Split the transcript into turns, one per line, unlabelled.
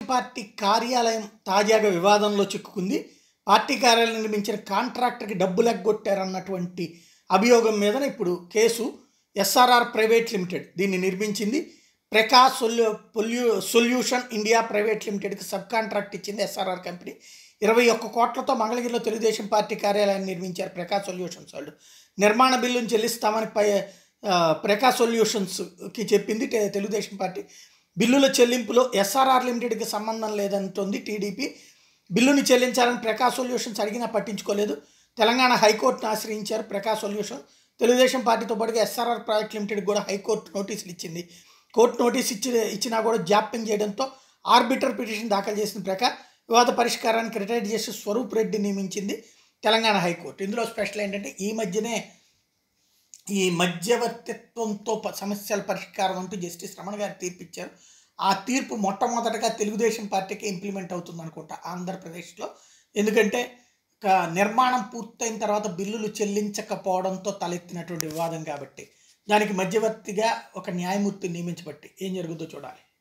party కార్యాలయం తాజాగా వివాదంలో చిక్కుకుంది పార్టీ కార్యాలయం నిర్మించిన కాంట్రాక్టర్కి డబ్బులు ఎగ్గొట్టారన్నటువంటి అభియోగం మీద ఇప్పుడు కేసు ఎస్ఆర్ఆర్ ప్రైవేట్ లిమిటెడ్ దీన్ని నిర్మించింది ప్రకాష్ సొల్యూ పొల్యూ సొల్యూషన్ ఇండియా ప్రైవేట్ లిమిటెడ్కి సబ్ కాంట్రాక్ట్ ఇచ్చింది ఎస్ఆర్ఆర్ కంపెనీ ఇరవై ఒక్క కోట్లతో మంగళగిరిలో తెలుగుదేశం పార్టీ కార్యాలయాన్ని నిర్మించారు ప్రకాష్ సొల్యూషన్స్ వాళ్ళు నిర్మాణ బిల్లును చెల్లిస్తామని పై ఆ, ప్రకాష్ సొల్యూషన్స్కి చెప్పింది తె- తెలుగుదేశం పార్టీ బిల్లుల చెల్లింపులో ఎస్ఆర్ఆర్ లిమిటెడ్కి సంబంధం లేదంటుంది టీడీపీ బిల్లుని చెల్లించాలని ప్రకాష్ సొల్యూషన్స్ అడిగినా పట్టించుకోలేదు తెలంగాణ హైకోర్టును ఆశ్రయించారు ప్రకాష్ సొల్యూషన్ తెలుగుదేశం పార్టీతో పాటుగా ఎస్ఆర్ఆర్ ప్రైవేట్ లిమిటెడ్ కూడా హైకోర్టు నోటీసులు ఇచ్చింది కోర్టు నోటీస్ ఇచ్చి ఇచ్చినా కూడా జాప్యం చేయడంతో ఆర్బిటర్ పిటిషన్ దాఖలు చేసిన ప్రకారం వివాద పరిష్కారానికి రిటైర్డ్ జస్టిస్ స్వరూప్ రెడ్డి నియమించింది తెలంగాణ హైకోర్టు ఇందులో స్పెషల్ ఏంటంటే ఈ మధ్యనే ఈ మధ్యవర్తిత్వంతో ప- సమస్యల పరిష్కారం అంటూ జస్టిస్ రమణ గారు తీర్పు ఇచ్చారు ఆ తీర్పు మొట్టమొదటగా తెలుగుదేశం పార్టీకి ఇంప్లిమెంట్ అవుతుంది అనుకుంటా ఆంధ్రప్రదేశ్లో ఎందుకంటే ఒక నిర్మాణం పూర్తయిన తర్వాత బిల్లులు చెల్లించకపోవడంతో తలెత్తినటువంటి వివాదం కాబట్టి దానికి మధ్యవర్తిగా ఒక న్యాయమూర్తి నియమించబట్టి ఏం జరుగుతుందో చూడాలి